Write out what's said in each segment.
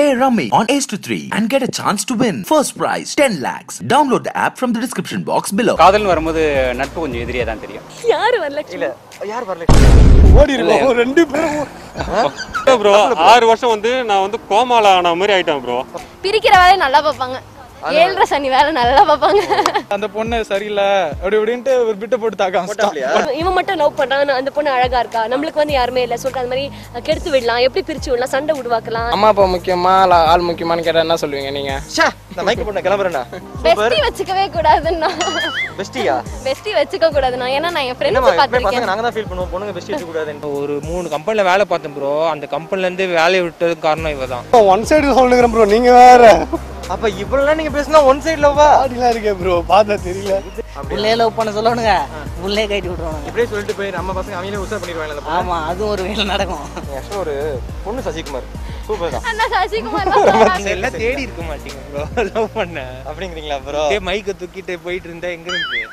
Play Rummy on Ace to 3 and get a chance to win. First prize 10 lakhs. Download the app from the description box below. காதல்னு வரும்போது நட்பு கொஞ்சம் எதிரியா தான் தெரியும் யாரு வரலட்சுமி இல்ல யார் வரல ஓடி இருக்கோம் ரெண்டு பேரும் ப்ரோ ஆறு வருஷம் வந்து நான் வந்து கோமால ஆன மாதிரி ஆயிட்டேன் ப்ரோ பிரிக்கிற வேலையை நல்லா பார்ப்பாங்க ஏழரை சனி வேலை நல்லா பார்ப்பாங்க அந்த பொண்ணு சரியில்லை அப்படி இப்படின்ட்டு ஒரு பிட்ட போட்டு தாக்க ஆரம்பிச்சிட்டான். இவன் மட்டும் லவ் பண்றான் அந்த பொண்ணு அழகா இருக்கா நம்மளுக்கு வந்து யாருமே இல்ல சொல்லிட்டு அந்த மாதிரி கெடுத்து விடலாம் எப்படி பிரிச்சு விடலாம் சண்டை உருவாக்கலாம் அம்மா அப்பா முக்கியமா இல்ல ஆள் முக்கியமான்னு கேட்டா என்ன சொல்லுவீங்க நீங்க ச்சே இந்த மைக் போட்டு கிளம்புறேன்டா பெஸ்டி வச்சுக்கவே கூடாதுன்னா பெஸ்டியா பெஸ்டி வச்சுக்க கூடாதுன்னா ஏன்னா நான் என் என்னமா ஃப்ரெண்ட்ஸ் எப்பவுமே பசங்க பார்த்திருக்கேன் நாங்க தான் ஃபீல் பண்ணுவோம் பொண்ணுங்க பெஸ்டி வச்சு கூடாதுன்னு ஒரு மூணு கம்பெனியில் வேலை பார்த்தேன் ப்ரோ அந்த கம்பெனிலேருந்து வேலையை விட்டதுக்கு காரணம் இவ தான் ஒன் சைடு சொல்லுங்கிறேன் ப்ரோ நீங்க வேற அப்ப இவ்வளவு நீங்க பேசினா ஒன் சைடு லவ்வா அப்படிலாம் இருக்கே ப்ரோ பார்த்தா தெரியல உள்ளே லவ் பண்ண சொல்லணுங்க உள்ளே கட்டி விட்டுருவாங்க இப்படியே சொல்லிட்டு போய் நம்ம பசங்க அவங்களே உசார் பண்ணிடுவாங்க அந்த ஆமா அதுவும் ஒரு வேலை நடக்கும் ஆக்சுவலா ஒரு பொண்ணு சசிகுமார் சூப்பர் தான் அண்ணா சசிகுமார் தான் சொல்றாங்க. எல்லாம் தேடி இருக்க மாட்டீங்க ப்ரோ லவ் பண்ண அப்படிங்கிறீங்களா ப்ரோ அப்படியே மைக்கை தூக்கிட்டு போயிட்டு இருந்தா எங்க இருந்து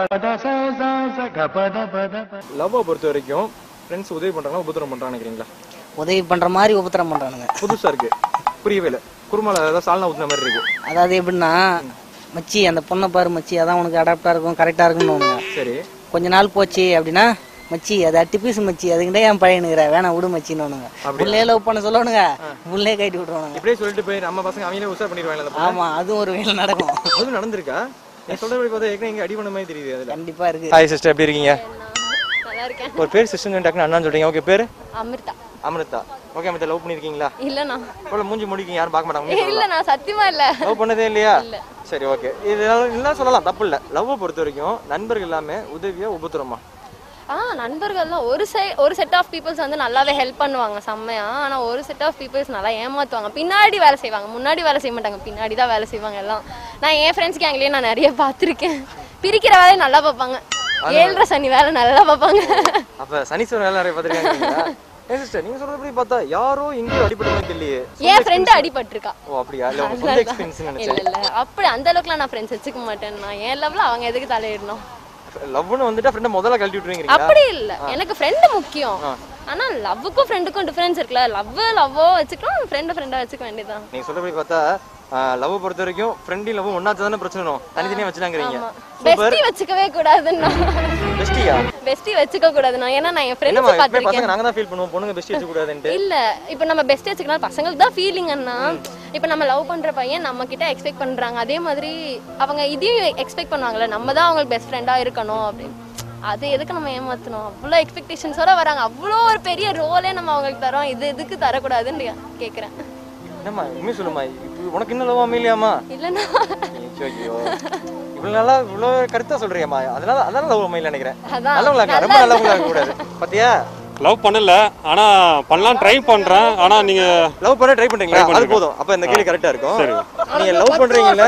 லவ்வை பொறுத்த வரைக்கும் ஃப்ரெண்ட்ஸ் உதவி பண்றாங்களா உபத்திரம் பண்றாங்க நினைக்கிறீங்களா உதவி பண்ற மாதிரி உபத்திரம் பண்றானுங்க புதுசா இருக்கு புரியவே இல்லை குருமால ஏதாவது சால்னா ஊத்துன மாதிரி இருக்கு அதாவது எப்படின்னா மச்சி அந்த பொண்ணை பாரு மச்சி அதான் உனக்கு அடாப்டா இருக்கும் கரெக்டா இருக்கும்னு சரி கொஞ்ச நாள் போச்சு அப்படின்னா மச்சி அது அட்டி பீஸ் மச்சி அதுக்கிட்ட ஏன் பழையனுங்கிற வேணாம் விடு மச்சின்னு உள்ளே லவ் பண்ண சொல்லணுங்க உள்ளே கட்டி விட்டுருவானுங்க இப்படியே சொல்லிட்டு போய் நம்ம பசங்க அவங்களே உசார் பண்ணிடுவாங்க அந்த ஆமா அதுவும் ஒரு வேலை நடக்கும் அது நடந்திருக்கா நீ சொல்றது பார்த்தா ஏற்கனவே இங்க அடி பண்ண மாதிரி தெரியுது அதுல கண்டிப்பா இருக்கு ஹாய் சிஸ்டர் எப்படி இருக்கீங்க நல்லா இருக்கேன் ஒரு பேர் சிஸ்டர் டக்குன்னு அண்ணான்னு சொல்றீங்க ஓகே பேர் அமிர்தா அமிர்தா ஓகே அமிர்தா லவ் பண்ணிருக்கீங்களா இல்லண்ணா இவ்வளவு மூஞ்சி முடிக்கீங்க யாரும் பார்க்க மாட்டாங்க இல்ல நான் சத்தியமா இல்ல லவ் பண்ணதே இல்லையா சரி ஓகே இது எல்லாம் சொல்லலாம் தப்பு இல்ல லவ் பொறுத்த வரைக்கும் நண்பர்கள் எல்லாமே உதவியா உபத்திரமா ஆ நண்பர்கள் தான் ஒரு சை ஒரு செட் ஆஃப் பீப்புள்ஸ் வந்து நல்லாவே ஹெல்ப் பண்ணுவாங்க செம்மையா ஆனா ஒரு செட் ஆஃப் பீப்புள்ஸ் நல்லா ஏமாத்துவாங்க பின்னாடி வேலை செய்வாங்க முன்னாடி வேலை செய்ய மாட்டாங்க பின்னாடி தான் வேலை செய்வாங்க எல்லாம் நான் என் ஃப்ரெண்ட்ஸ் கேங்லயே நான் நிறைய பார்த்துருக்கேன் பிரிக்கிற வேலையை நல்லா பார்ப்பாங்க ஏழரை சனி வேலை நல்லா பார்ப்பாங்க அப்ப சனீஸ்வரன் வேலை நிறைய பார்த்துருக்காங்க ஏன் சிஸ்டர் நீங்க சொல்றபடி பார்த்தா யாரோ எங்கேயோ அடிப்பட்ட மாதிரி இல்லையே என் ஃப்ரெண்டு அடிபட்டிருக்கா ஓ அப்படியா இல்ல உங்க சொந்த எக்ஸ்பீரியன்ஸ் இல்ல நினைச்சேன் இல்ல அப்படி அந்த அளவுக்குலாம் நான் ஃப்ரெண்ட்ஸ் வச்சுக்க மாட்டேன் நான் என் லெவலில் அவங்க எதுக்கு தலையிடணும் லவ்னு வந்துட்டா ஃப்ரெண்ட முதல்ல கழட்டி விட்டுருவீங்களா அப்படி இல்ல எனக்கு ஃப்ரெண்டு முக்கியம் ஆனா லவ்வுக்கும் ஃப்ரெண்டுக்கும் டிஃபரன்ஸ் இருக்குல்ல லவ் லவ்வோ வச்சுக்கலாம் ஃப்ரெண்டு ஃப்ரெண்டா வச்சுக்க வேண்டியதுதான் நீங்க சொல்றபடி பார்த்தா லவ் பொறுத்த வரைக்கும் ஃப்ரெண்டையும் லவ் ஒன்னா தானே பிரச்சனை வரும். தனித்தனியா வச்சுலாங்கிறீங்க பெஸ்டி வச்சுக்கவே கூடாதுன்னா பெஸ்டியா பெஸ்டி வச்சுக்க கூடாதுன்னா ஏன்னா நான் என் என்னமா ஃப்ரெண்ட்ஸ் எப்பவுமே பசங்க பார்த்திருக்கேன் நாங்க தான் ஃபீல் பண்ணுவோம் பொண்ணுங்க பெஸ்டி வச்சு கூடாதுன்ட்டு இல்ல இப்போ நம்ம பெஸ்ட் வச்சுக்கலாம் பசங்களுக்கு தான் ஃபீலிங் அண்ணா இப்போ நம்ம லவ் பண்ற பையன் நம்ம கிட்ட எக்ஸ்பெக்ட் பண்றாங்க அதே மாதிரி அவங்க இதையும் எக்ஸ்பெக்ட் பண்ணுவாங்கல்ல நம்ம தான் அவங்களுக்கு பெஸ்ட் ஃப்ரெண்டா இருக்கணும் அப்படின்னு அது எதுக்கு நம்ம ஏமாத்தணும் அவ்வளோ எக்ஸ்பெக்டேஷன்ஸோட வராங்க அவ்வளோ ஒரு பெரிய ரோலே நம்ம அவங்களுக்கு தரோம் இது எதுக்கு தரக்கூடாதுன்னு கேட்குறேன் என்னம்மா உண்மை சொல்லுமா இப்போ உனக்கு இன்னும் லவ் அமையலையாமா இல்லைன்னா ஐயோ ஐயோ இவ்வளவு நல்லா இவ்வளவு கருத்தா சொல்றியம்மா அதனால அதனால லவ் அமையல நினைக்கிறேன் அதான். நல்லவங்களா இருக்கா? ரொம்ப நல்லவங்களா இருக்க கூடாது பாத்தியா லவ் பண்ணல ஆனா பண்ணலாம் ட்ரை பண்றேன் ஆனா நீங்க லவ் பண்ண ட்ரை பண்றீங்களா Try அது பண்ணிருக்கேன். போதும் அப்ப இந்த கேள்வி கரெக்டா இருக்கும் சரி. நீங்க லவ் பண்றீங்கல்ல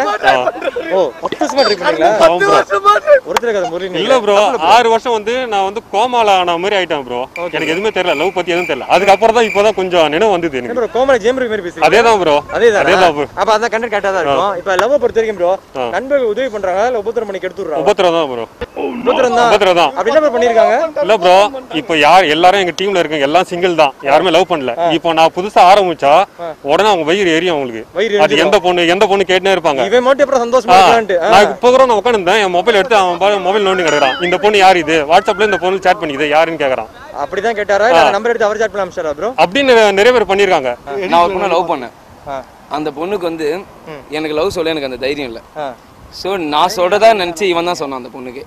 ஓ பத்து வருஷமா ட்ரை பண்றீங்களா ஆமா bro. ஒருத்தருக்கு அது முறை இல்ல ப்ரோ ஆறு வருஷம் வந்து நான் வந்து கோமால ஆன மாதிரி ஆயிட்டேன் ப்ரோ எனக்கு எதுவுமே தெரியல லவ் பத்தி எதுவும் தெரியல அதுக்கப்புறம் தான் இப்போதான் கொஞ்சம் நினைவு வந்தது எனக்கு ப்ரோ கோமல ஜேம்ரி மாதிரி பேசுறீங்க அதேதான் ப்ரோ அதேதான் அதேதான் bro. அப்ப அதான் கண்டென்ட் கரெக்டா தான் இருக்கும் இப்ப லவ் பொறுத்த வரைக்கும் ப்ரோ நண்பர்கள் உதவி பண்றாங்க இல்ல உபத்திரம் பண்ணி கெடுத்துறாங்க உபத்திரம் தான் ப்ரோ உபத்திரம் தான் உபத்திரம் தான் அப்படி என்ன bro பண்ணிருக்காங்க இல்ல ப்ரோ இப்போ யார் எல்லாரும் எங்க டீம்ல இருக்காங்க எல்லாம் சிங்கிள் தான் யாருமே லவ் பண்ணல இப்போ நான் புதுசா ஆரம்பிச்சா உடனே அவங்க வயிறு எரியும் அவங்களுக்கு வயிறு அது எந்த பொண்ணு எந்த பொண்ணு கேட்டுனே இருப்பாங்க இவன் மட்டும் எப்பறம் சந்தோஷமா ஆ, இருக்கலான்ட்டு ஆ. நான் இப்போ கூட நான் உட்காந்துருந்தேன் என் மொபைல் எடுத்து அவன் மொபைல் நோண்டி கிடக்குறான் இந்த பொண்ணு யார் இது வாட்ஸ்அப்ல இந்த பொண்ணு சேட் பண்ணிக்குது யாருன்னு கேக்குறான் அப்படிதான் கேட்டாரா இல்ல நம்பர் எடுத்து அவர் சாட் பண்ண அமிச்சாரா ப்ரோ அப்படின்னு நிறைய பேர் பண்ணிருக்காங்க நான் ஒரு பொண்ணை லவ் பண்ணேன் ஆ. அந்த பொண்ணுக்கு வந்து எனக்கு லவ் சொல்ல எனக்கு அந்த தைரியம் இல்லை ஆ. ஸோ நான் சொல்றதா நினைச்சு இவன் தான் சொன்னான் அந்த பொண்ணுக்கு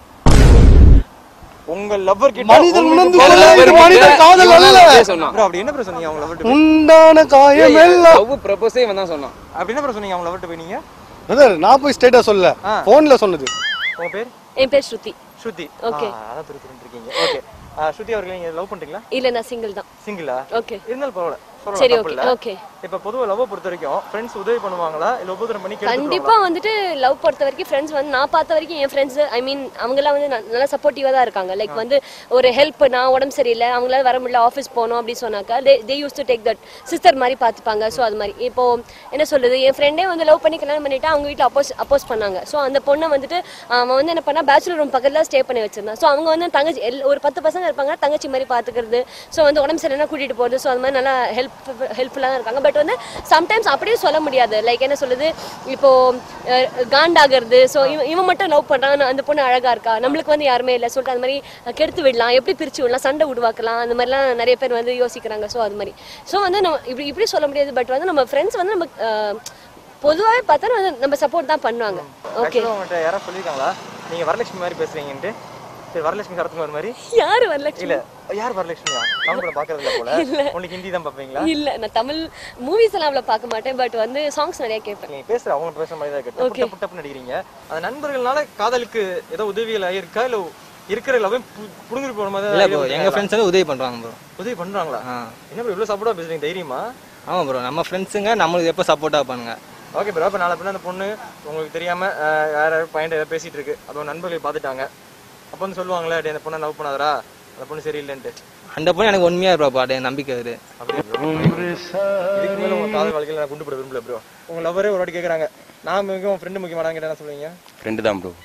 உங்க லவ்வர் கிட்ட மனிதன் உங்களுக்கு உணர்ந்து பதில் கொள்ள லவ்வர் மனித கிட்ட காதல் இவன் தான் அல்ல. அப்படியே சொன்னான் bro அப்படி என்ன ப்ரோ சொன்னீங்க அவங்க லவ்வர் உண்டான காயம் எல்லாம் லவ் ப்ரப்போஸே இவன் தான் சொன்னான் அப்படி என்ன ப்ரோ சொன்னீங்க அவங்க லவ்வர் போய் நீங்க பிரதர் நான் போய் ஸ்டேட்டா சொல்ல ஆ. போன்ல சொன்னது உங்க பேர் என் பேர் ஸ்ருதி ஸ்ருதி Okay. ஆ, அதான் துரு துருன்னு இருக்கீங்க ஓகே ஸ்ருதி அவர்கள் நீங்க லவ் பண்றீங்களா இல்ல நான் சிங்கிள் தான் சிங்கிளா ஓகே இருந்தாலும் பரவாயில்ல சொல்லலாம் சரி தப்பு ஓகே இல்ல ஓகே இப்ப பொதுவா லவ் பொறுத்த வரைக்கும் ஃப்ரெண்ட்ஸ் உதவி பண்ணுவாங்களா இல்ல உபத்திரம் பண்ணி கண்டிப்பா வந்துட்டு லவ் பொறுத்த வரைக்கும் ஃப்ரெண்ட்ஸ் வந்து நான் பார்த்த வரைக்கும் என் ஃப்ரெண்ட்ஸ் ஐ மீன் அவங்கலாம் வந்து ந- நல்லா சப்போர்ட்டிவா தான் இருக்காங்க லைக் வந்து ஒரு ஹெல்ப் நான் உடம்பு சரியில்லை அவங்களால வர முடியல ஆஃபீஸ் போகணும் அப்படின்னு சொன்னாக்கா they they used to take that sister மாதிரி பார்த்துப்பாங்க ஸோ அது மாதிரி இப்போ என்ன சொல்றது என் ஃப்ரெண்டே வந்து லவ் பண்ணி கல்யாணம் பண்ணிட்டு அவங்க வீட்டில் அப்போஸ் அப்போஸ் பண்ணாங்க ஸோ அந்த பொண்ணை வந்துட்டு அவன் வந்து என்ன பண்ணா பேச்சுலர் ரூம் பக்கத்தில் ஸ்டே பண்ணி வச்சிருந்தான் ஸோ அவங்க வந்து தங்கச்சி எல் ஒரு பத்து பசங்க இருப்பாங்க தங்கச்சி மாதிரி பார்த்துக்கிறது ஸோ வந்து உடம்பு சரியில்லைனா கூட்டிட்டு போகிறது ஸோ அது மாதிரி நல்லா ஹெல்ப் ஹெல்ப் ஹெல்ப்ஃபுல்லாக தான் இருக்காங்க பட் வந்து சம்டைம்ஸ் அப்படியே சொல்ல முடியாது லைக் என்ன சொல்லுது இப்போ அஹ், காண்டாகிறது ஸோ இவன் இவன் மட்டும் லவ் பண்ணுறான் அந்த பொண்ணு அழகா இருக்கா நம்மளுக்கு வந்து யாருமே இல்லை சொல்லிட்டு அந்த மாதிரி கெடுத்து விடலாம் எப்படி பிரிச்சு விடலாம் சண்டை உருவாக்கலாம் அந்த மாதிரிலாம் நிறைய பேர் வந்து யோசிக்கிறாங்க ஸோ அது மாதிரி ஸோ வந்து நம்ம இப்படி இப்படி சொல்ல முடியாது பட் வந்து நம்ம ஃப்ரெண்ட்ஸ் வந்து நம்ம பொதுவாகவே பார்த்தா வந்து நம்ம சப்போர்ட் தான் பண்ணுவாங்க ஓகே ஆக்சுவலாக உங்கள்கிட்ட யாராவது சொல்லியிருக்காங்களா நீங்க வரலட்சுமி மாதிரி பேசுறீங்கன்ட்டு சரி வரலட்சுமி சரத்குமார் மாதிரி யாரு வரலட்சுமி இல்ல யார் வரலட்சுமியா தமிழ் படம் பாக்குறது இல்ல போல உங்களுக்கு ஹிந்தி தான் பாப்பீங்களா இல்ல நான் தமிழ் மூவிஸ் எல்லாம் அவ்வளவு பார்க்க மாட்டேன் பட் வந்து சாங்ஸ் நிறைய கேட்பேன் நீங்க பேசுற அவங்க பேசுற மாதிரி தான் இருக்கு டப்பு டப்பு டப்பு நடிக்கிறீங்க அந்த நண்பர்கள்னால காதலுக்கு ஏதோ உதவிகள் ஆயிருக்கா இல்ல இருக்கிற லவ்வையும் புடுங்கிட்டு போற மாதிரி இல்ல தான் ப்ரோ idea எங்க இருக்கா? ஃப்ரெண்ட்ஸ் வந்து உதவி பண்றாங்க ப்ரோ உதவி பண்றாங்களா ஆ என்ன ப்ரோ இவ்வளவு சப்போர்ட்டா பேசுறீங்க தைரியமா ஆமா ப்ரோ நம்ம ஃப்ரெண்ட்ஸுங்க நம்மளுக்கு எப்போ சப்போர்ட்டா பண்ணுங்க ஓகே ப்ரோ அப்ப நாளை பின்ன அந்த பொண்ணு உங்களுக்கு தெரியாம அஹ், வேற பையன் ஏதாவது பேசிட்டு இருக்கு அப்போ நண்பர்கள் பார்த்துட்டாங்க அப்போ வந்து சொல்லுவாங்களே "டேய், அந்த பொண்ணை லவ் பண்ணாதரா அந்த பொண்ணு சரியில்லைன்ட்டு அந்த பொண்ணு எனக்கு உண்மையா இருப்பா பாட்டு நம்பிக்கை அது அப்படியே bro. இதுக்கு மேல உங்க காதல் வாழ்க்கையில நான் குண்டு போட விரும்பல ப்ரோ உங்க லவ்வரே ஒரு வாட்டி கேக்குறாங்க நான் முக்கியம் உன் ஃப்ரெண்டு முக்கியமாடான்னு கேட்டா என்ன சொல்லுவீங்க ஃப்ரெண்டு தான் ப்ரோ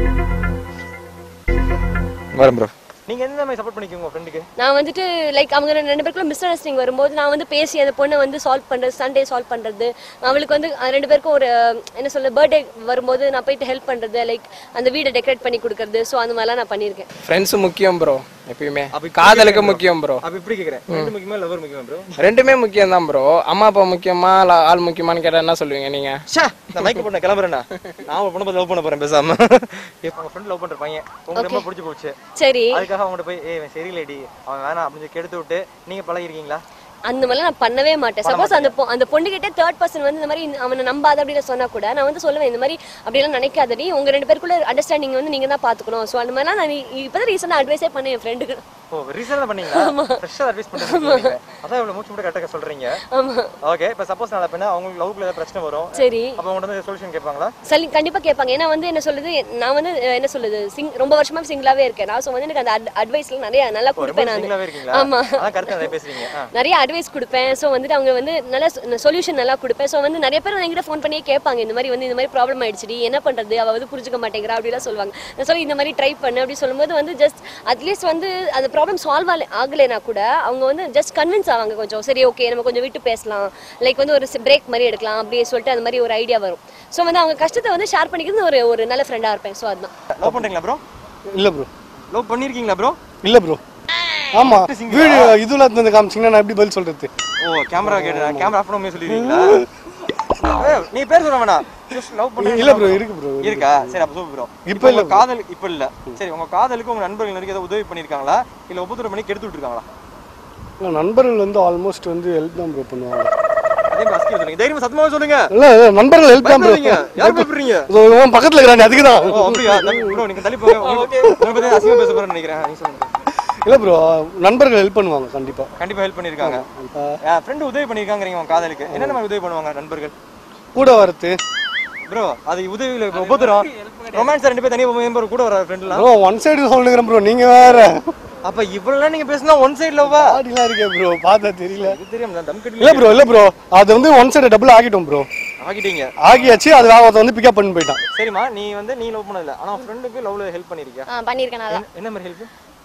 வரேன் ப்ரோ நீங்க எந்த மாதிரி சப்போர்ட் பண்ணிக்கோங்க உங்க ஃப்ரெண்டுக்கு நான் வந்துட்டு லைக் அவங்க ரெண்டு ரெண்டு பேருக்குள்ள மிஸ் அண்டர்ஸ்டிங் வரும்போது நான் வந்து பேசி அந்த பொண்ணை வந்து சால்வ் பண்றது சண்டே சால்வ் பண்றது அவளுக்கு வந்து அஹ், ரெண்டு பேருக்கும் ஒரு என்ன சொல்ல பர்த்டே வரும்போது நான் போயிட்டு ஹெல்ப் பண்றது லைக் அந்த வீடை டெக்கரேட் பண்ணி கொடுக்கறது ஸோ அந்த மாதிரிலாம் நான் பண்ணியிருக்கேன் ஃப்ரெண்ட்ஸ் முக்கியம் ப்ரோ எப்பயுமே அப்ப இப்படி காதலுக்கு கேக்குறேன் bro. முக்கியம் ப்ரோ அப்ப இப்படி கேக்குறேன் ஃப்ரெண்டு முக்கியமா லவர் முக்கியமா ப்ரோ ரெண்டுமே முக்கியம் தான் ப்ரோ அம்மா அப்பா முக்கியமா இல்ல ஆள் முக்கியமான்னு கேட்டா என்ன சொல்லுவீங்க நீங்க ஷா நான் மைக் போட்டு கிளம்புறேன்னா நான் ஒரு பொண்ணை லவ் பண்ண போறேன் பேசாம இப்போ உங்க ஃப்ரெண்ட் லவ் பண்ற பையன் உங்களுக்கு ரொம்ப பிடிச்சி போச்சு சரி அதுக்காக அவங்கள்ட்ட போய் ஏய் இவன் சரியில்லைடி அவன் வேணாம் அப்படின்னு சொல்லி கெடுத்து விட்டு நீங்க பழகிருக்கீங்களா அந்த மாதிரிலாம் நான் பண்ணவே மாட்டேன் சப்போஸ் அந்த பொ- அந்த பொண்ணுகிட்ட தேர்ட் பர்சன் வந்து இந்த மாதிரி இந்த- அவனை நம்பாத அப்படின்னு சொன்னா கூட நான் வந்து சொல்லுவேன் இந்த மாதிரி அப்படிலாம் நினைக்காதடி உங்க ரெண்டு பேருக்குள்ள அண்டர்ஸ்டாண்டிங் வந்து நீங்க தான் பாத்துக்கணும் ஸோ அந்த மாதிரிலாம் நான் இ- இப்பதான் ரீசெண்டாக அட்வைஸே பண்ணேன் என் ஃப்ரெண்டுக்கு ஓ ரீசன்ல பண்ணீங்களா ஃப்ரெஷ்ஷா அட்வைஸ் பண்ணுறீங்க அதான் இவ்வளவு மூச்சு மட்டும் கரெக்டாக சொல்றீங்க ஆமா ஓகே இப்போ சப்போஸ் நாளை பின்ன அவங்களுக்கு லவ்க்குள்ள ஏதாவது பிரச்சனை வரும் சரி அப்போ உங்கள்ட்ட வந்து சொல்யூஷன் கேட்பாங்களா சரி கண்டிப்பா கேட்பாங்க ஏன்னா வந்து என்ன சொல்லுது நான் வந்து அஹ், என்ன சொல்லுது சிங் ரொம்ப வருஷமா சிங்கிளாவே இருக்கேன் நான் ஸோ வந்து எனக்கு அந்த அட்வைஸ்ல நிறைய நல்லா கொடுப்பேன் நான் சிங்கிளாவே இருக்கீங்களா ஆமா அதான் கருத்து நிறைய பேசுறீங்க ஆ. நிறைய அட்வைஸ் கொடுப்பேன் ஸோ வந்துட்டு அவங்க வந்து நல்ல சொல்யூஷன் நல்லா கொடுப்பேன் ஸோ வந்து நிறைய பேர் என்கிட்ட ஃபோன் பண்ணியே கேட்பாங்க இந்த மாதிரி வந்து இந்த மாதிரி ப்ராப்ளம் ஆயிடுச்சுடி என்ன பண்றது அவ வந்து புரிஞ்சுக்க மாட்டேங்கிறா அப்படிலாம் சொல்லுவாங்க நான் சொல்லி இந்த மாதிரி ட்ரை பண்ணு அப்படி சொல்லும்போது வந்து ஜஸ்ட் அட்லீஸ்ட் வந்து அந்த ப்ராப்ளம் சால்வ் ஆகலைனா கூட அவங்க வந்து ஜஸ்ட் கன்வின்ஸ் ஆவாங்க கொஞ்சம் சரி ஓகே நம்ம கொஞ்சம் விட்டு பேசலாம் லைக் வந்து ஒரு பிரேக் மாதிரி எடுக்கலாம் அப்படியே சொல்லிட்டு அந்த மாதிரி ஒரு ஐடியா வரும் ஸோ வந்து அவங்க கஷ்டத்தை வந்து ஷேர் பண்ணிக்கிறது ஒரு ஒரு நல்ல ஃப்ரெண்டாக இருப்பேன் ஸோ அதுதான் லவ் பண்றீங்களா ப்ரோ இல்ல ப்ரோ லவ் பண்ணிருக்கீங்களா ப்ரோ இல்ல ப்ரோ ஆமா வீடியோ இதுல இருந்து காமிச்சீங்கன்னா நான் எப்படி பதில் சொல்றது ஓ கேமரா கேட்டு கேமரா ஆஃப் பண்ணி சொல்லிடுவீங்களா ஏய், நீ பேர் சொல்ல வேணாம் ஜஸ்ட் லவ் பண்ண இல்ல ப்ரோ இருக்கு ப்ரோ இருக்கா சரி அப்ப சூப்பர் ப்ரோ இப்ப இப்போ இல்ல இல்ல காதல் இப்ப இல்ல சரி உங்க காதலுக்கு உங்க நண்பர்கள் நிறைய ஏதாவது உதவி பண்ணிருக்காங்களா இல்ல உபத்திரம் பண்ணி கெடுத்து விட்டுருக்காங்களா நண்பர்கள் வந்து ஆல்மோஸ்ட் வந்து ஹெல்ப் தான் ப்ரோ பண்ணுவாங்க அதே மாதிரி அஸ்கி சொல்லுங்க தைரியமா சத்தமாவே சொல்லுங்க இல்ல இல்ல, நண்பர்கள் ஹெல்ப் தான் ப்ரோ பயப்படுறீங்க யார் பயப்படுறீங்க உன் பக்கத்துல இருக்கிறான் அதுக்கு தான் ஓ அப்படியா ப்ரோ நீங்க தள்ளி போங்க உங்களுக்கு உங்களை பத்தி அசிங்கமா பேச போறேன்னு நினைக்கிறேன் நீங்க சொல்லுங்க இல்ல ப்ரோ நண்பர்கள் ஹெல்ப் பண்ணுவாங்க கண்டிப்பா கண்டிப்பா ஹெல்ப் பண்ணிருக்காங்க என் ஃப்ரெண்ட் உதவி பண்ணிருக்காங்கறீங்க உங்க காதலுக்கு என்னென்ன மாதிரி உதவி பண்ணுவாங்க நண்பர்கள் கூட வரது ப்ரோ அது உதவியில இப்ப உபத்திரம் ரொமான்ஸ் ரெண்டு பேர் தனியா மெம்பர் கூட வர ஃப்ரெண்ட்லாம் ப்ரோ ஒன் சைடு சொல்லுங்கிறேன் ப்ரோ நீங்க வேற அப்ப இவ்வளவு நீங்க பேசினா ஒன் சைடு லவ்வா பாடிலாம் இருக்கே ப்ரோ பார்த்தா தெரியல இது தெரியும் நான் தம் கட்டி இல்ல ப்ரோ இல்ல ப்ரோ அது வந்து ஒன் சைடு டபுள் ஆகிட்டோம் ப்ரோ ஆகிட்டீங்க ஆகியாச்சு அது வேற ஒருத்தன் வந்து பிக்கப் பண்ணி போயிட்டான் சரிம்மா நீ வந்து நீ லவ் பண்ணல ஆனா ஃப்ரெண்டுக்கு லவ்ல ஹெல்ப் பண்ணிருக்கியா ஆ பண்ணியிருக்கேன் நான் என்ன- என்ன மாதிரி ஹெல்ப்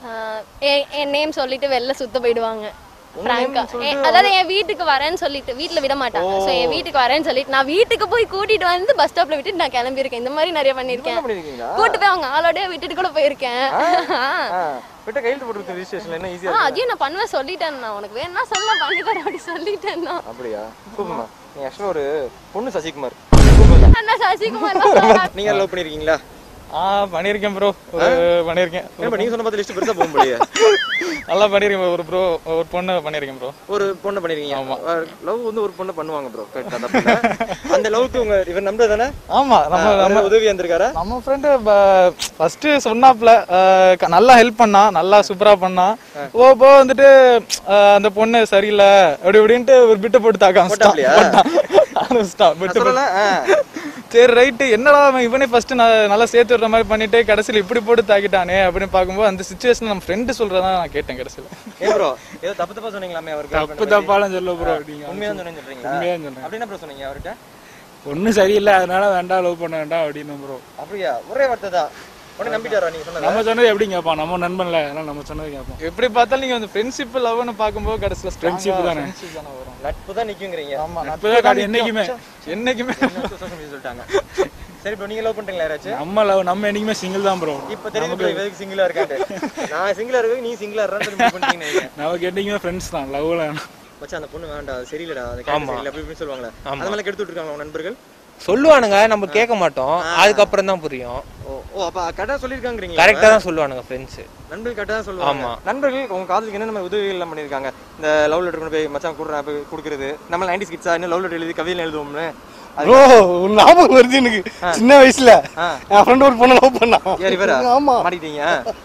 என் நேம் சொல்லிட்டு வெளில சுத்த போயிடுவாங்க உங்க name Frank-ஆ. சொல்லிட்டு என்- அதாவது என் வீட்டுக்கு வரேன்னு சொல்லிட்டு வீட்ல விட மாட்டாங்க சோ என் வீட்டுக்கு வரேன்னு சொல்லிட்டு நான் வீட்டுக்கு போய் கூட்டிட்டு வந்து பஸ் ஸ்டாப்ல விட்டுட்டு நான் கிளம்பியிருக்கேன் இந்த மாதிரி நிறைய பண்ணிருக்கேன் பண்ணிருக்கீங்களா கூட்டு போய் அவங்க ஆளோடய விட்டுட்டு கூட போயிருக்கேன் ஆ, விட்ட கையெழுத்து போட்டு ரிஜிஸ்ட்ரேஷன்ல என்ன ஆ, ஈஸியா அதையும் நான் பண்ணுவேன் சொல்லிட்டேன் நான் உனக்கு வேணா சொல்ல பண்ணி தரேன் அப்படி சொல்லிட்டேன் நான் அப்படியா சூப்பர்மா நீ ஆக்சுவலா ஒரு பொண்ணு சசிகுமார் அண்ணா சசிகுமார் தான் சொன்னாங்க. நீங்க லவ் பண்ணிருக்கீங்களா ஆ பண்ணியிருக்கேன் ப்ரோ ஒரு பண்ணியிருக்கேன் ஏன்பா நீங்க சொன்ன பார்த்து லிஸ்ட் பெருசா போக முடியாது நல்லா பண்ணியிருக்கேன் ஒரு ப்ரோ ஒரு பொண்ணு பண்ணியிருக்கேன் ப்ரோ ஒரு பொண்ணை பண்ணிருக்கீங்க ஆமா லவ் வந்து ஒரு பொண்ணை பண்ணுவாங்க ப்ரோ கரெக்டா தப்பு இல்ல. அந்த லவ்க்கு உங்க இவர் நம்பர் தானே ஆமா நம்ம நம்ம உதவி வந்திருக்காரா நம்ம ஃப்ரெண்டு ஃபர்ஸ்ட் சொன்னாப்ல அஹ், க- நல்லா ஹெல்ப் பண்ணா நல்லா சூப்பரா பண்ணா ஓ போ வந்துட்டு அஹ், அந்த பொண்ணு சரியில்லை அப்படி இப்படின்ட்டு ஒரு பிட்டு போட்டு தாக்க போட்டாப்லையா? ஆரம்பிச்சிட்டான் பிட்டு சொல்லல ஆ. சரி ரைட்டு என்னடா அவன் இவனே ஃபர்ஸ்ட் நல்லா சேர்த்து விடுற மாதிரி பண்ணிட்டு கடைசியில் இப்படி போட்டு தாக்கிட்டானே அப்படின்னு பார்க்கும்போது அந்த சுச்சுவேஷன் நம்ம ஃப்ரெண்டு சொல்றதா நான் கேட்டேன் கடைசியில் ஏன் ப்ரோ ஏதோ தப்பு தப்பா சொன்னீங்களாமே அவருக்கு தப்பு தப்பாலாம் சொல்ல ப்ரோ நீங்க உண்மையா சொன்னேன்னு சொல்றீங்களா உண்மையா சொன்னேன். அப்படி என்ன ப்ரோ சொன்னீங்க அவர்கிட்ட ஒன்றும் சரியில்லை அதனால வேண்டாம் லவ் பண்ண வேண்டாம் அப்படின்னு ப்ரோ அப்படியா ஒரே வார்த்தை தான் உடனே நம்பிட்டாரா நீங்க சொன்னதை நம்ம சொன்னது எப்படி கேட்பான் நம்ம நண்பன்ல அதனால நம்ம சொன்னது கேட்போம் எப்படி பார்த்தாலும் நீங்க வந்து ஃப்ரெண்ட்ஷிப் லவ்னு பார்க்கும்போது கடைசியில் ஃப்ரெண்ட்ஷிப் தானே தானே வரும் நட்பு தான் நிக்குங்கிறீங்க ஆமா நட்பு தான் காட்டு என்னைக்குமே என்னைக்குமே social media சொல்லிட்டாங்க சரி ப்ரோ நீங்க லவ் பண்றீங்களா யாராச்சும் நம்ம லவ் நம்ம என்னைக்குமே சிங்கிள் தான் ப்ரோ இப்ப தெரியுது bro எதுக்கு சிங்கிளா இருக்காட்டு நான் சிங்கிளா இருக்கேன் நீ சிங்கிளா இருக்கான்னு சொல்லி முடிவு பண்ணிட்டீங்கன்னு நினைக்கிறேன். நமக்கு என்னைக்குமே ஃப்ரெண்ட்ஸ் தான் லவ்ல மச்சான் அந்த பொண்ணு வேண்டாம் அது சரியில்லடா அது character சரியில்லை அப்படி இப்படின்னு சொல்லுவாங்களே அந்த மாதிரி கெடுத்து விட்டுருக்காங்க உங்க நண்பர்கள் சொல்லுவானுங்க நம்ம கேட்க மாட்டோம் அதுக்கப்புறம் தான் புரியும் ஓ ஓ அப்ப கரெக்டா சொல்லிருக்காங்கறீங்க கரெக்டா தான் சொல்லுவானுங்க ஃப்ரெண்ட்ஸ் நண்பர்கள் கரெக்டா தான் சொல்லுவாங்க ஆமா. நண்பர்கள் உங்க காதலுக்கு என்ன நம்ம உதவிகள் எல்லாம் பண்ணிருக்காங்க இந்த லவ் லெட்டர் கொண்டு போய் மச்சான் கொடுறேன் போய் கொடுக்குறது நம்ம 90s கிட்ஸா இன்னும் லவ் லெட்டர் எழுதி கவிதை எழுதுவோம்னு அது- ப்ரோ ஞாபகம் வருது எனக்கு சின்ன வயசுல ஆ. என் ஃப்ரெண்ட் ஒரு பொண்ணை லவ் பண்ணான் யார் இவரா ஆமா மாட்டிட்டீங்க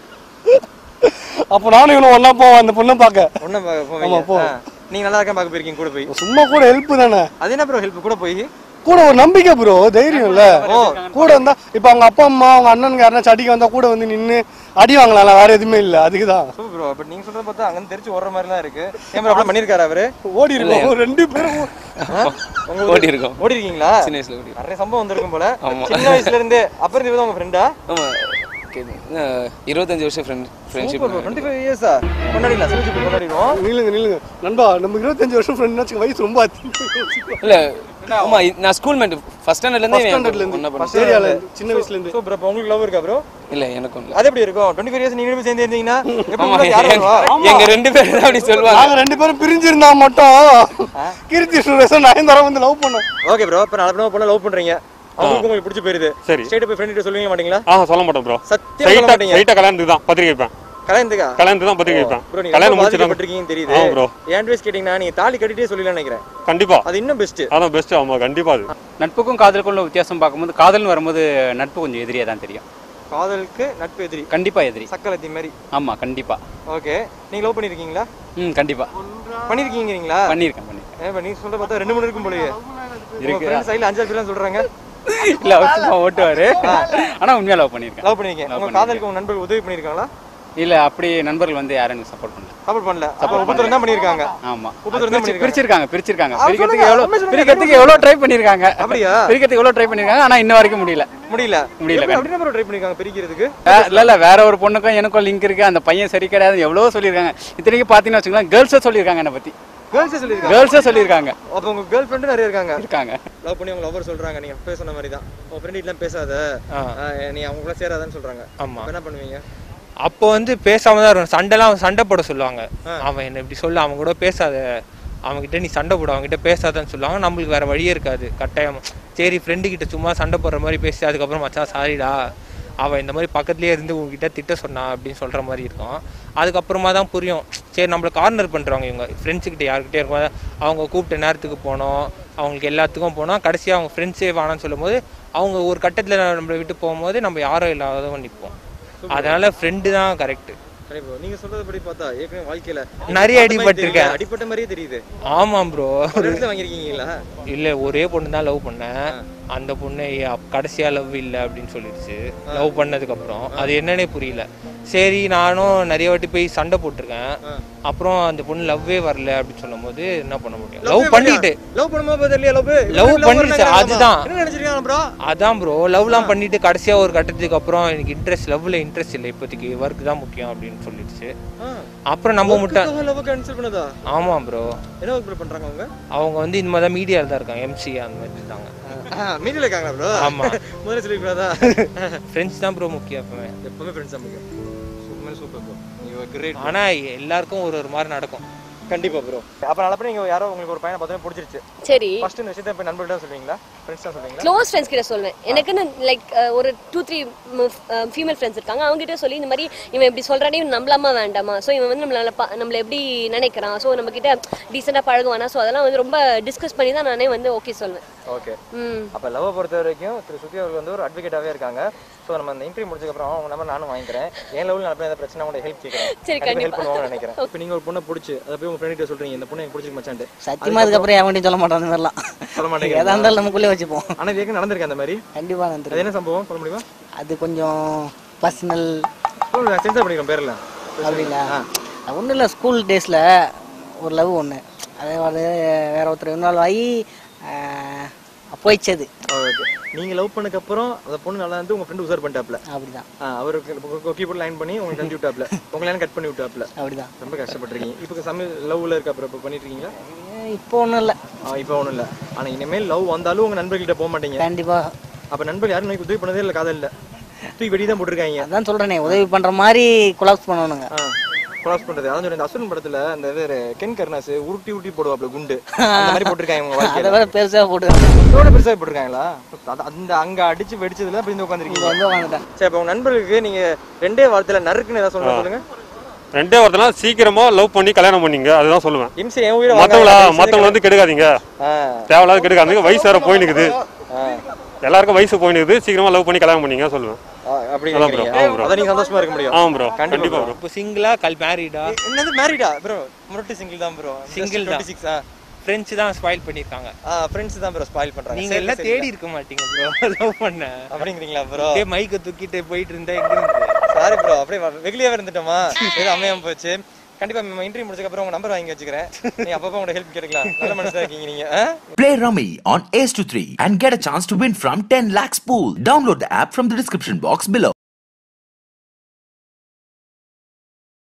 அப்ப நானும் இவனும் ஒண்ணா போவோம் அந்த பொண்ணை பார்க்க ஒண்ணு போவீங்க ஆமா, போ. ஆ. நீங்க நல்லா இருக்க பார்க்க போயிருக்கீங்க கூட போய் சும்மா கூட ஹெல்ப் தானே அது என்ன ப்ரோ ஹெல்ப் கூட போய் கூட ஒரு நம்பிக்கை ப்ரோ தைரியம் இல்ல கூட வந்தா இப்ப அவங்க அப்பா அம்மா அவங்க அண்ணனுக்கு யாருன்னா அடிக்க வந்தா கூட வந்து நின்னு அடி வாங்கலாம் வேற எதுவுமே இல்ல அதுக்குதான் சூப்பர் ப்ரோ பட் நீங்க சொல்றத பார்த்தா அங்க தெரிச்சு ஓடுற மாதிரி எல்லாம் இருக்கு ஏன் ப்ரோ அப்படி பண்ணிருக்காரு அவரு ஓடி இருக்கோம் ரெண்டு பேரும் உங்க ஓடி இருக்கோம். ஓடி இருக்கீங்களா சின்ன வயசுல ஓடி நிறைய சம்பவம் வந்திருக்கும் போல ஆமா. சின்ன வயசுல இருந்தே அப்புறம் இருந்து உங்க ஃப்ரெண்டா ஆமா Okay. அஹ் இருபத்தஞ்சு வருஷம் friend friendship super bro twenty five இயர்ஸா கொண்டாடிடலாம் சிலிச்சு கொண்டாடிடுவோம் நில்லுங்க நில்லுங்க நண்பா நம்ம இருபத்தஞ்சு வருஷம் ஃப்ரெண்ட் வயசு ரொம்ப இல்ல ஆமா இ- நான் ஸ்கூல் மேட் ஃபர்ஸ்ட் ஸ்டாண்டர்ட்ல First இருந்தே standardல ஒண்ணா இருந்து படிச்சேன். ஏரியால சின்ன வயசுல இருந்து சூப்பர் அப்ப உங்களுக்கு லவ் இருக்கா ப்ரோ இல்ல எனக்கும் இல்ல அது எப்படி இருக்கும் டுவெண்ட்டி ஃபைவ் இயர்ஸ் நீங்க ரெண்டு பேரும் சேர்ந்து இருந்தீங்கன்னா எப்படி ஆமா உங்களுக்கு யார் வருவா? எங்க ரெண்டு பேரும் தான் அப்படி சொல்லுவாங்க நாங்க ரெண்டு பேரும் பிரிஞ்சிருந்தா மட்டும் கீர்த்தி சுரேஷன் நயன்தாரா வந்து லவ் பண்ணோம் ஓகே ப்ரோ இப்ப நாலு பேரும் பொண்ணு லவ் பண்றீங்க அவங்களுக்கு உங்களுக்கு பிடிச்சி போயிருது சரி. ஸ்ட்ரெயிட் போய் ஃப்ரெண்ட் கிட்ட சொல்லுவீங்க மாட்டீங்களா ஆ சொல்ல மாட்டோம் ப்ரோ சத்தியமா சொல்ல ஸ்ட்ரைட்டா மாட்டீங்க ஸ்ட்ரைட்டா கல்யாணத்துக்கு தான் பத்திரிக்கை வைப்பேன் கல்யாணத்துக்கா கல்யாணத்துக்கு தான் பத்திரிக்கை வைப்பேன் ப்ரோ நீங்க கல்யாணம் ரொம்ப முடிச்சிட்டாங்க பாதிக்கப்பட்டிருக்கீங்கன்னு தெரியுது ஆமா ப்ரோ ஏன் ட்ரெஸ் கேட்டீங்கன்னா நீங்க தாலி கட்டிட்டே சொல்லல நினைக்கிறேன் கண்டிப்பா அது இன்னும் பெஸ்ட் அதான் பெஸ்ட் ஆமா கண்டிப்பா அது நட்புக்கும் காதலுக்கும் உள்ள வித்தியாசம் பார்க்கும்போது காதல்னு வரும்போது நட்பு கொஞ்சம் எதிரியா தான் தெரியும் காதலுக்கு நட்பு எதிரி கண்டிப்பா எதிரி சக்கலத்தி மாதிரி ஆமா கண்டிப்பா ஓகே நீங்க லவ் பண்ணிருக்கீங்களா ம் கண்டிப்பா பண்ணிருக்கீங்களா பண்ணியிருக்கேன் பண்ணியிருக்கேன் ஏன் இப்ப நீங்க சொல்ற பார்த்தா ரெண்டு மணி இருக்கும் போலயே இருக்கு. ஃப்ரெண்ட் சைடுல அஞ்சாறு பேர்லாம் சொல்றாங்க இல்ல அவர் சும்மா ஓட்டுவாரு ஆனா உண்மையா லவ் பண்ணியிருக்கேன் லவ் பண்ணிருக்கீங்க உங்க காதலுக்கு உங்க நண்பர்கள் உதவி பண்ணிருக்காங்களா இல்ல அப்படி நண்பர்கள் வந்து யாரும் எனக்கு சப்போர்ட் பண்ணல சப்போர்ட் பண்ணல அப்ப உபத்திரம் தான் பண்ணிருக்காங்க ஆமா உபத்திரம் தான் பிரிச்சு- பண்ணிருக்காங்க பிரிச்சிருக்காங்க பிரிச்சிருக்காங்க ஆ, பிரிக்கிறதுக்கு சொல்லுங்க, எவ்வளவு உண்மை சொல்லுங்க, பிரிக்கிறதுக்கு எவ்வளவு ட்ரை பண்ணிருக்காங்க அப்படியா? பிரிக்கிறதுக்கு எவ்வளவு ட்ரை பண்ணிருக்காங்க ஆனா இன்ன வரைக்கும் முடியல முடியல முடியல. எப்படி- அப்படின்னா ப்ரோ ட்ரை பண்ணிருக்காங்க பிரிக்கிறதுக்கு வே- இல்ல இல்ல வேற ஒரு பொண்ணுக்கும் எனக்கும் லிங்க் இருக்கு அந்த பையன் சரி கிடையாது எவ்வளவோ சொல்லியிருக்காங்க இத்தனைக்கும் பாத்தீங்கன்னா வச்சுக்கலாம் கேர்ள்ஸே சொல்லியிருக்காங்க என்னை பத்தி கேர்ள்ஸே சொல்லிருக்காங்க கேர்ள்ஸே சொல்லியிருக்காங்க அப்ப உங்க கேர்ள் ஃப்ரெண்டு நிறைய இருக்காங்க இருக்காங்க லவ் பண்ணி உங்க லவர் சொல்றாங்க நீங்க அப்பவே சொன்ன மாதிரி தான் உங்க ஃப்ரெண்ட் எல்லாம் பேசாத ஆ. ஆ, நீ அவங்க கூட சேராதன்னு சொல்றாங்க ஆமா அப்ப என்ன பண்ணுவீங்க அப்போ வந்து பேசாம தான் இருக்கும் சண்டைலாம் சண்டை போட சொல்லுவாங்க அவன் என்ன இப்படி சொல்ல அவன் கூட பேசாத அவன்கிட்ட நீ சண்டை போட அவன்கிட்ட பேசாதன்னு சொல்லுவாங்க நம்மளுக்கு வேற வழியே இருக்காது கட்டாயம் சரி ஃப்ரெண்டு கிட்ட சும்மா சண்டை போடுற மாதிரி பேசி அதுக்கப்புறம் மச்சான் சாரிடா அவன் இந்த மாதிரி பக்கத்துலயே இருந்து உங்ககிட்ட திட்ட சொன்னா அப்படின்னு சொல்ற மாதிரி இருக்கும் அதுக்கப்புறமா தான் புரியும் சரி நம்மள கார்னர் பண்றாங்க இவங்க ஃப்ரெண்ட்ஸ் கிட்ட யாருக்கிட்டே இருக்கும் அவங்க கூப்பிட்ட நேரத்துக்கு போனோம் அவங்களுக்கு எல்லாத்துக்கும் போனோம் கடைசியா அவங்க ஃப்ரெண்ட்ஸே வேணாம்னு சொல்லும்போது அவங்க ஒரு கட்டத்துல நம்மளை விட்டு போகும்போது நம்ம யாரும் இல்லாதவங்க நிற்போம் அதனால ஃப்ரெண்டு தான் கரெக்ட் கண்டிப்பா நீங்க சொல்றது படி பார்த்தா ஏற்கனவே வாழ்க்கையில நிறைய பார்த்த மாதிரி அடிபட்டிருக்கேன். தெரியல, அடிபட்ட மாதிரியே தெரியுது ஆமாம் ப்ரோ ஒரு இடத்துல வாங்கிருக்கீங்களா இல்ல ஒரே பொண்ணு தான் லவ் பண்ணேன் அந்த பொண்ணு அப்- கடைசியா லவ் இல்ல அப்படின்னு சொல்லிடுச்சு லவ் பண்ணதுக்கு அப்புறம் அது என்னன்னே புரியல சரி நானும் நிறைய வாட்டி போய் சண்டை போட்டிருக்கேன் அப்புறம் அந்த பொண்ணு லவ்வே வரல அப்படின்னு சொல்லும்போது என்ன பண்ண முடியும் லவ் பண்ணிட்டு லவ் பண்ணும்போது தெரியல லவ் Love பண்ணிருச்சு, அதுதான். என்ன நினைச்சிருக்காங்க ப்ரோ அதான் ப்ரோ லவ்லாம் பண்ணிட்டு கடைசியா ஒரு கட்டத்துக்கு அப்புறம் எனக்கு இன்ட்ரெஸ்ட் லவ்ல இன்ட்ரெஸ்ட் இல்லை இப்போதைக்கு ஒர்க் தான் முக்கியம் அப்படின்னு சொல்லிடுச்சு அப்புறம் நம்ம முட்டை லவ் கேன்சல் பண்ணதா ஆமா ப்ரோ என்ன ஒர்க் பண்றாங்க அவங்க அவங்க வந்து இந்த மாதிரி தான் மீடியாவில் தான் இருக்காங்க எம்சி அந்த மாதிரி இருக்காங்க மீடியால இருக்காங்களா ப்ரோ ஆமா. முதல்ல சொல்லிக்கூடாதா ஃப்ரெண்ட்ஸ் தான் ப்ரோ முக்கியம் எப்பவுமே எப்பவுமே ஃப்ரெண்ட்ஸ் தான் முக்கியம் சூப்பர் சூப்பர் ப்ரோ நீங்க கிரேட் ஆனா எல்லாருக்கும் ஒரு ஒரு மாதிரி நடக்கும் கண்டிப்பா ப்ரோ அப்ப நல்ல நீங்க யாரோ உங்களுக்கு ஒரு பையனை பார்த்தா பிடிச்சிருச்சு சரி ஃபர்ஸ்ட் இந்த விஷயத்தை போய் நண்பர்கிட்ட தான் சொல்லுவீங்களா ஃப்ரெண்ட்ஸ் தான் சொல்லுவீங்களா க்ளோஸ் ஃப்ரெண்ட்ஸ் கிட்ட சொல்லுவேன் எனக்குன்னு லைக் ஒரு டூ த்ரீ ஃபீமேல் ஃப்ரெண்ட்ஸ் இருக்காங்க அவங்க கிட்ட சொல்லி இந்த மாதிரி இவன் இப்படி சொல்றானே இவன் நம்பலாமா வேண்டாமா ஸோ இவன் வந்து நம்மளால பா- நம்மள எப்படி நினைக்கிறான் ஸோ நம்ம கிட்ட டீசெண்டாக பழகுவானா ஸோ அதெல்லாம் வந்து ரொம்ப டிஸ்கஸ் பண்ணி தான் நானே வந்து ஓகே சொல்வேன் ஓகே ம் அப்ப லவ் பொறுத்த வரைக்கும் திரு சுத்தி அவர்கள் வந்து ஒரு அட்வொகேட்டாவே இருக்காங்க ஸோ நம்ம இந்த இன்டர்வியூ முடிச்சதுக்கு அப்புறம் அவங்க நம்பர் நானும் வாங்கிக்கிறேன் என் லெவலில் நடப்ப ஏதாவது பிரச்சனை கூட ஹெல்ப் கேட்குறேன் சரி, ஹெல்ப் கண்டிப்பா. பண்ணுவாங்கன்னு நினைக்கிறேன் இப்போ நீங்க ஒரு பொண்ணை பிடிச்சி அதை போய் உங்க ஃப்ரெண்ட் கிட்ட சொல்றீங்க இந்த பொண்ணு எனக்கு பிடிச்சிருக்கு மச்சான்ட்டு சத்தியமா அதுக்கப்புறம் எவன்கிட்டயும் சொல்ல மாட்டோம் அந்த மாதிரிலாம் சொல்ல மாட்டேங்கிறீங்களா? எதா இருந்தாலும் நமக்குள்ளே வச்சுப்போம் ஆனா இது ஏற்கனவே நடந்திருக்கு அந்த மாதிரி கண்டிப்பா அது நன்றி என்ன சம்பவம் சொல்ல முடியுமா அது கொஞ்சம் பர்சனல் சொல்லுங்க சென்சார் பண்ணிக்கிறோம் பேர்ல அப்படிங்களா ஒன்றும் இல்லை ஸ்கூல் டேஸில் ஒரு லவ் ஒன்று அது வந்து வேற ஒருத்தர் இன்வால்வ் ஆகி ஆஹ், போயிடுச்சு அது ஓகே நீங்க லவ் பண்ணதுக்கு அப்புறம் அந்த பொண்ணு நல்லா இருந்து உங்க ஃப்ரெண்ட் உசார் பண்ணிட்டாப்ல அப்படிதான் ஆ, அவருக்கு கீபோர்ட் லைன் பண்ணி உங்களுக்கு தள்ளி விட்டாப்ல உங்க லைன் கட் பண்ணி விட்டாப்ல அப்படிதான் ரொம்ப கஷ்டப்பட்டிருக்கீங்க இப்போ சமயம் லவ்ல இருக்க அப்புறம் இப்போ பண்ணிட்டு இருக்கீங்களா இப்போ ஒன்றும் இல்லை ஆ, இப்போ ஒண்ணும் இல்ல ஆனா இனிமேல் லவ் வந்தாலும் உங்க நண்பர்கள்ட்ட போக மாட்டீங்க கண்டிப்பா அப்ப நண்பர்கள் யாரும் நோக்கி உதவி பண்ணதே இல்ல காதல் இல்ல தூக்கி வெடி தான் போட்டிருக்காங்க அதான் சொல்றேனே உதவி பண்ற மாதிரி கொலாப்ஸ் பண்ணணுங்க கொலாப்ஸ் பண்றது அதான் சொல்றேன் இந்த அசுரன் படத்துல அந்த வேற கென் கருணாஸ் உருட்டி உருட்டி போடுவாப்ல குண்டு அந்த மாதிரி போட்டிருக்காங்க உங்க அதை வாழ்க்கையில வேற பெருசா போட்டு எவ்வளவு பெருசா போட்டிருக்காங்களா அது- அந்த அங்க அடிச்சு வெடிச்சதுல அப்படி வந்து உட்காந்துருக்கீங்க வந்து உட்காந்துட்டேன் சரி அப்ப உங்க நண்பர்களுக்கு நீங்க ரெண்டே வாரத்துல நறுக்குன்னு ஏதாவது சொல்லுங்க சொல்லுங்க ரெண்டே வாரத்தெல்லாம் சீக்கிரமா லவ் பண்ணி கல்யாணம் பண்ணீங்க அதுதான் சொல்லுவேன் இம்சை என் உயிரை மத்தவங்களா வாங்காத, மத்தவங்க வந்து கெடுக்காதீங்க ஆ. தேவையில்லாத கெடுக்காதீங்க வயசு வேற போய் நிக்குது எல்லாருக்கும் வயசு போய் நிக்குது சீக்கிரமா லவ் பண்ணி கல்யாணம் பண்ணீங்க சொல்லுவேன் ஆ, அப்படி அதான் bro, நினைக்கிறீங்க. ஆமா bro. அதான் நீங்க சந்தோஷமா இருக்க முடியும் ஆமா bro, கண்டிப்பா கண்டிப்பா bro bro. இப்போ சிங்கிளா கல் மேரிடா என்னது மேரிடா ப்ரோ முரட்டு சிங்கிள் தான் ப்ரோ சிங்கிள் தான் சிக்ஸ் ஆ ஃப்ரெண்ட்ஸ் தான் ஸ்பாயில் பண்ணிருக்காங்க ஆ ஃப்ரெண்ட்ஸ் தான் ப்ரோ ஸ்பாயில் பண்றாங்க நீங்க சரி, எல்லாம் சரி. தேடி இருக்க மாட்டீங்க ப்ரோ லவ் பண்ண அப்படிங்கிறீங்களா ப்ரோ அப்படியே மைக்க தூக்கிட்டு போயிட்டு இருந்தா எங்க இருந்து சாரி ப்ரோ அப்படியே வ- வெகுளியாவே இருந்துட்டோமா ஏதோ அமையாம போச்சு கண்டிப்பா நம்ம இன்டர்வியூ முடிச்சதுக்கு அப்புறம் உங்க நம்பர் வாங்கி வச்சுக்கிறேன் நீங்க அப்பப்போ உங்களோட ஹெல்ப் கேட்டுக்கலாம் நல்ல மனசா இருக்கீங்க நீங்க ஆ? Play Rummy on Ace to 3 and get a chance to win from 10 lakhs pool. Download the app from the description box below.